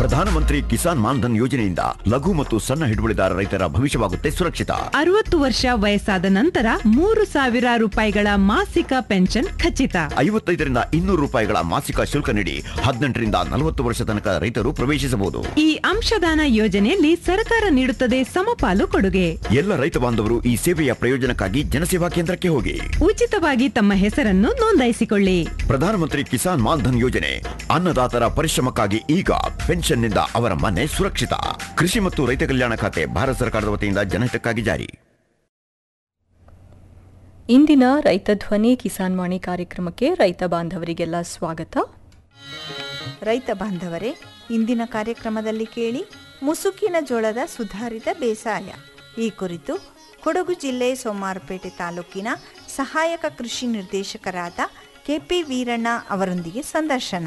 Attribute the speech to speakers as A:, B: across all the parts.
A: ಪ್ರಧಾನಮಂತ್ರಿ ಕಿಸಾನ್ ಮಾನ್ಧನ್ ಯೋಜನೆಯಿಂದ ಲಘು ಮತ್ತು ಸಣ್ಣ ಹಿಡುವಳಿದಾರ ರೈತರ ಭವಿಷ್ಯವಾಗುತ್ತೆ ಸುರಕ್ಷಿತ
B: ಅರವತ್ತು ವರ್ಷ ವಯಸ್ಸಾದ ನಂತರ ಮೂರು ಸಾವಿರ ರೂಪಾಯಿಗಳ ಮಾಸಿಕ ಪೆನ್ಷನ್ ಖಚಿತ
A: ಐವತ್ತೈದರಿಂದ ಇನ್ನೂರು ರೂಪಾಯಿಗಳ ಮಾಸಿಕ ಶುಲ್ಕ ನೀಡಿ ಹದಿನೆಂಟರಿಂದ ನಲವತ್ತು ವರ್ಷ ತನಕ ರೈತರು ಪ್ರವೇಶಿಸಬಹುದು
B: ಈ ಅಂಶದಾನ ಯೋಜನೆಯಲ್ಲಿ ಸರ್ಕಾರ ನೀಡುತ್ತದೆ ಸಮಪಾಲು ಕೊಡುಗೆ
A: ಎಲ್ಲ ರೈತ ಬಾಂಧವರು ಈ ಸೇವೆಯ ಪ್ರಯೋಜನಕ್ಕಾಗಿ ಜನಸೇವಾ ಕೇಂದ್ರಕ್ಕೆ ಹೋಗಿ
B: ಉಚಿತವಾಗಿ ತಮ್ಮ ಹೆಸರನ್ನು ನೋಂದಾಯಿಸಿಕೊಳ್ಳಿ
A: ಪ್ರಧಾನಮಂತ್ರಿ ಕಿಸಾನ್ ಮಾನ್ಧನ್ ಯೋಜನೆ ಅನ್ನದಾತರ ಪರಿಶ್ರಮಕ್ಕಾಗಿ ಈಗ ಪೆನ್ಷನ್ನಿಂದ ಅವರ ಮನೆ ಸುರಕ್ಷಿತ ಕೃಷಿ ಮತ್ತು ರೈತ ಕಲ್ಯಾಣ ಖಾತೆ ಭಾರತ ಸರ್ಕಾರದ ವತಿಯಿಂದ ಜನಹಿತಕ್ಕಾಗಿ ಜಾರಿ
C: ಇಂದಿನ ರೈತ ಧ್ವನಿ ಕಿಸಾನ್ ವಾಣಿ ಕಾರ್ಯಕ್ರಮಕ್ಕೆ ರೈತ ಬಾಂಧವರಿಗೆಲ್ಲ ಸ್ವಾಗತ
D: ರೈತ ಬಾಂಧವರೇ ಇಂದಿನ ಕಾರ್ಯಕ್ರಮದಲ್ಲಿ ಕೇಳಿ ಮುಸುಕಿನ ಜೋಳದ ಸುಧಾರಿತ ಬೇಸಾಯ ಈ ಕುರಿತು ಕೊಡಗು ಜಿಲ್ಲೆ ಸೋಮಾರಪೇಟೆ ತಾಲೂಕಿನ ಸಹಾಯಕ ಕೃಷಿ ನಿರ್ದೇಶಕರಾದ ಕೆಪಿ ವೀರಣ್ಣ ಅವರೊಂದಿಗೆ ಸಂದರ್ಶನ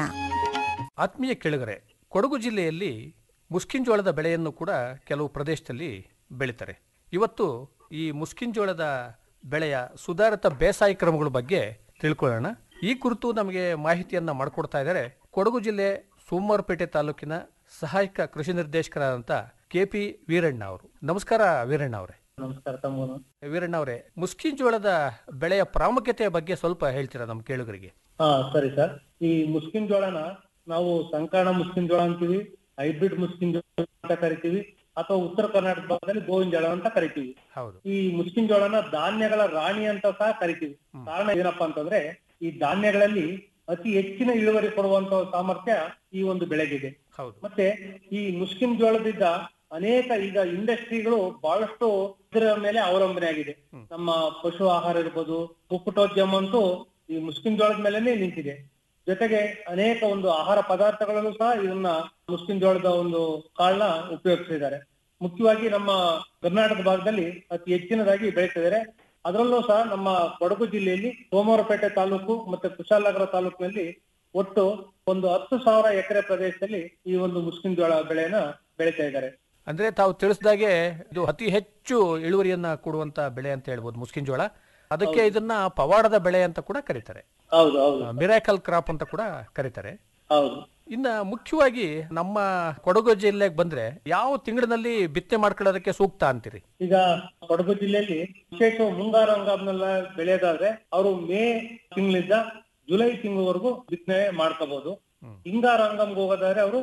E: ಆತ್ಮೀಯ ಕೆಳಗರೆ ಕೊಡಗು ಜಿಲ್ಲೆಯಲ್ಲಿ ಮುಸ್ಕಿನ್ ಜೋಳದ ಬೆಳೆಯನ್ನು ಕೂಡ ಕೆಲವು ಪ್ರದೇಶದಲ್ಲಿ ಬೆಳೀತಾರೆ ಇವತ್ತು ಈ ಮುಸ್ಕಿನ್ ಜೋಳದ ಬೆಳೆಯ ಸುಧಾರಿತ ಬೇಸಾಯ ಕ್ರಮಗಳ ಬಗ್ಗೆ ತಿಳ್ಕೊಳ್ಳೋಣ ಈ ಕುರಿತು ನಮಗೆ ಮಾಹಿತಿಯನ್ನ ಮಾಡಿಕೊಡ್ತಾ ಇದ್ದಾರೆ ಕೊಡಗು ಜಿಲ್ಲೆ ಸೋಮವಾರಪೇಟೆ ತಾಲೂಕಿನ ಸಹಾಯಕ ಕೃಷಿ ನಿರ್ದೇಶಕರಾದಂಥ ಕೆ ಪಿ ವೀರಣ್ಣ ಅವರು ನಮಸ್ಕಾರ ವೀರಣ್ಣ ಅವರೇ
F: ನಮಸ್ಕಾರ ತಮ್ಮನು
E: ವೀರಣ್ಣ ಅವರೇ ಮುಸ್ಕಿನ್ ಜೋಳದ ಬೆಳೆಯ ಪ್ರಾಮುಖ್ಯತೆಯ ಬಗ್ಗೆ ಸ್ವಲ್ಪ ಹೇಳ್ತೀರಾ ನಮ್ಮ ಕೇಳುಗರಿಗೆ
F: ಹಾ ಸರಿ ಸರ್ ಈ ಮುಸ್ಕಿನ್ ಜೋಳನ ನಾವು ಸಂಕರಣ ಮುಸ್ಕಿನ್ ಜೋಳ ಅಂತೀವಿ ಹೈಬ್ರಿಡ್ ಮುಸ್ಕಿನ್ ಜೋಳ ಅಂತ ಕರಿತೀವಿ ಅಥವಾ ಉತ್ತರ ಕರ್ನಾಟಕ ಭಾಗದಲ್ಲಿ ಗೋವಿನ ಜೋಳ ಅಂತ ಕರಿತೀವಿ
E: ಹೌದು
F: ಈ ಮುಸ್ಕಿನ್ ಜೋಳನ ಧಾನ್ಯಗಳ ರಾಣಿ ಅಂತ ಸಹ ಕರಿತೀವಿ ಕಾರಣ ಏನಪ್ಪಾ ಅಂತಂದ್ರೆ ಈ ಧಾನ್ಯಗಳಲ್ಲಿ ಅತಿ ಹೆಚ್ಚಿನ ಇಳುವರಿ ಕೊಡುವಂತ ಸಾಮರ್ಥ್ಯ ಈ ಒಂದು ಬೆಳೆಗಿದೆ
E: ಹೌದು
F: ಮತ್ತೆ ಈ ಮುಸ್ಕಿನ್ ಜೋಳದಿಂದ ಅನೇಕ ಈಗ ಇಂಡಸ್ಟ್ರಿಗಳು ಬಹಳಷ್ಟು ಇದರ ಮೇಲೆ ಅವಲಂಬನೆ ಆಗಿದೆ ನಮ್ಮ ಪಶು ಆಹಾರ ಇರ್ಬೋದು ಕುಕ್ಕುಟೋದ್ಯಮ ಅಂತೂ ಈ ಮುಸ್ಕಿನ್ ಜೋಳದ ಮೇಲೆನೆ ನಿಂತಿದೆ ಜೊತೆಗೆ ಅನೇಕ ಒಂದು ಆಹಾರ ಪದಾರ್ಥಗಳಲ್ಲೂ ಸಹ ಇದನ್ನ ಮುಸ್ಕಿನ್ ಜೋಳದ ಒಂದು ಕಾಳನ್ನ ಉಪಯೋಗಿಸಿದ್ದಾರೆ ಮುಖ್ಯವಾಗಿ ನಮ್ಮ ಕರ್ನಾಟಕ ಭಾಗದಲ್ಲಿ ಅತಿ ಹೆಚ್ಚಿನದಾಗಿ ಬೆಳೀತಿದ್ದಾರೆ ಅದರಲ್ಲೂ ಸಹ ನಮ್ಮ ಕೊಡಗು ಜಿಲ್ಲೆಯಲ್ಲಿ ಸೋಮವಾರಪೇಟೆ ತಾಲೂಕು ಮತ್ತೆ ಕುಶಾಲನಗರ ತಾಲೂಕಿನಲ್ಲಿ ಒಟ್ಟು ಒಂದು ಹತ್ತು ಸಾವಿರ ಎಕರೆ ಪ್ರದೇಶದಲ್ಲಿ ಈ ಒಂದು ಮುಸ್ಕಿನ್ ಜೋಳ ಬೆಳೆಯನ್ನ ಬೆಳೀತಾ ಇದ್ದಾರೆ
E: ಅಂದ್ರೆ ತಾವು ತಿಳಿಸಿದಾಗೆ ಇದು ಅತಿ ಹೆಚ್ಚು ಇಳುವರಿಯನ್ನ ಕೊಡುವಂತ ಬೆಳೆ ಅಂತ ಹೇಳ್ಬೋದು ಮುಸ್ಕಿನ್ ಜೋಳ ಅದಕ್ಕೆ ಇದನ್ನ ಪವಾಡದ ಬೆಳೆ ಅಂತ ಕೂಡ ಕರೀತಾರೆ
F: ಹೌದು ಹೌದು
E: ಮಿರಾಕಲ್ ಕ್ರಾಪ್ ಅಂತ ಕೂಡ ಕರೀತಾರೆ
F: ಹೌದು
E: ಇನ್ನ ಮುಖ್ಯವಾಗಿ ನಮ್ಮ ಕೊಡಗು ಜಿಲ್ಲೆಗೆ ಬಂದ್ರೆ ಯಾವ ತಿಂಗಳಿನಲ್ಲಿ ಬಿತ್ತನೆ ಮಾಡ್ಕೊಳ್ಳೋದಕ್ಕೆ ಸೂಕ್ತ ಅಂತೀರಿ
F: ಈಗ ಕೊಡಗು ಜಿಲ್ಲೆಯಲ್ಲಿ ವಿಶೇಷ ಮುಂಗಾರು ಹಂಗಾಮ್ನೆಲ್ಲ ಬೆಳೆಯೋದಾದ್ರೆ ಅವರು ಮೇ ತಿಂಗಳಿಂದ ಜುಲೈ ತಿಂಗಳವರೆಗೂ ಬಿತ್ತನೆ ಮಾಡ್ಕೋಬಹುದು ಹಿಂಗಾರು ಹಂಗಾಮ್ಗೆ ಹೋಗೋದಾದ್ರೆ ಅವರು